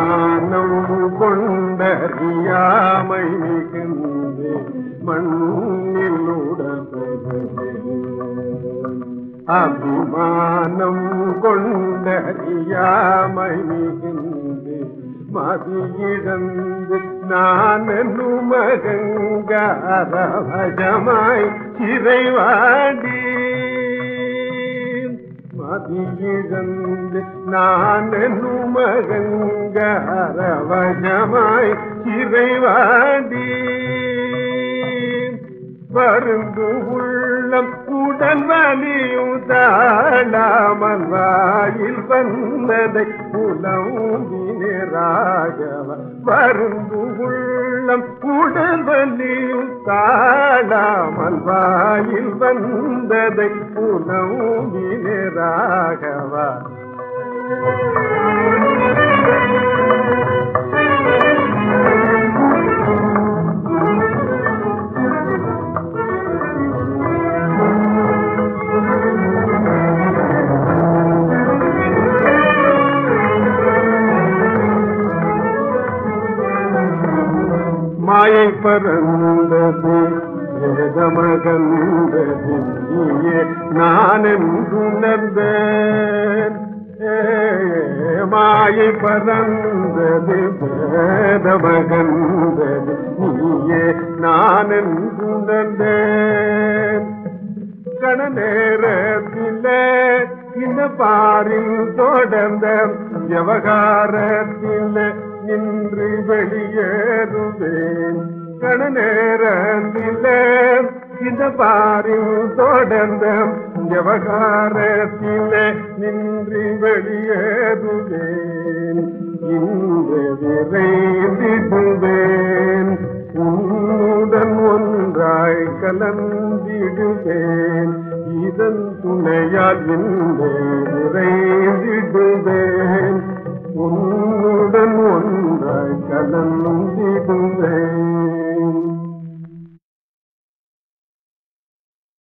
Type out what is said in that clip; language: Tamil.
அபிமானம் கொண்டறியாமை மிகுந்து மண்ணில் உடல் அபிமானம் கொண்டறியாமை மிகுந்து மதியிழந்து நான் மகங்காரவஜமாய் சிறைவாடி மதியிழந்து நான் மகங்காரவஜமாய் சிறைவாடி வருந்து உள்ளம் உடல் வலியும் தாழாமல் வாயில் வந்ததை புலம்பினராகவ வருந்து உள்ளம் உடல் வலியும் தாழாமல் வாயில் வந்ததை புலம்பினராகவ மாயை பறந்தது வேதமகந்தது நீயே நான் என்றுணர்ந்தேன் ஏ, மாயை பறந்தது வேதமகந்தது நீயே நான் என்றுணர்ந்தேன் கண நேரத்தில இந்த பாரில் தொடர்ந்த விவகாரத்தில் நின்று வெளியேறுவேன் கண நேரத்தில இந்த பாரில் தொடர்ந்த விவகாரத்தில் நின்று வெளியேறுவேன் இன்று விரைந்திடுவேன் உன்னுடன் ஒன்றாய் கலந்திடுவேன் இதன் துணையால் இன்று விரைந்திடுவேன்